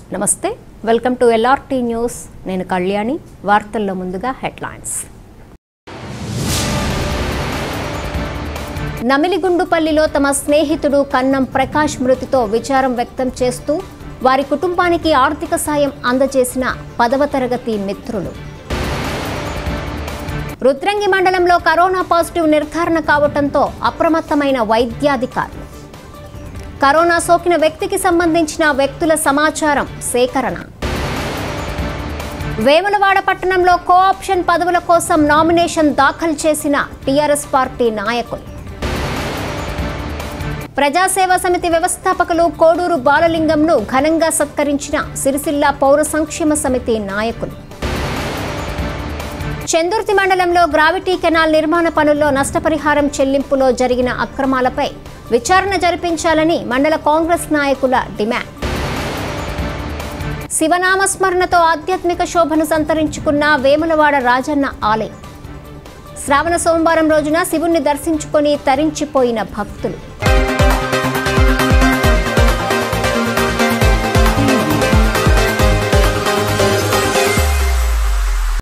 నమస్తే welcome to LRT news నేను కళ్యాణి వార్తల్లో ముందుగా హెడ్లైన్స్ నమిలిగుండుపల్లిలో తమ స్నేహితుడు కన్నం ప్రకాష్ మృతితో విచారం వ్యక్తం చేస్తూ వారి కుటుంబానికి ఆర్థిక సాయం అందజేసిన పదవ తరగతి మిత్రులు రుద్రంగి మండలంలో కరోనా పాజిటివ్ నిర్ధారణ కావడంతో అప్రమత్తమైన వైద్యాధికారులు కరోనా సోకిన వ్యక్తికి సంబంధించిన వ్యక్తుల సమాచారం సేకరణ వేములవాడ పట్టణంలో కోఆప్షన్ పదవుల కోసం నామినేషన్ దాఖలు చేసిన టీఆర్ఎస్ పార్టీ నాయకులు ప్రజాసేవా సమితి వ్యవస్థాపకులు కోడూరు బాలలింగంను ఘనంగా సత్కరించిన సిరిసిల్ల పౌర సంక్షేమ సమితి నాయకులు చందుర్తి మండలంలో గ్రావిటీ కెనాల్ నిర్మాణ పనుల్లో నష్టపరిహారం చెల్లింపులో జరిగిన అక్రమాలపై విచారణ జరిపించాలని మండల కాంగ్రెస్ నాయకుల డిమాండ్ శివనామస్మరణతో ఆధ్యాత్మిక శోభను సంతరించుకున్న వేములవాడ రాజన్న ఆలయం శ్రావణ సోమవారం రోజున శివుణ్ణి దర్శించుకొని తరించిపోయిన భక్తులు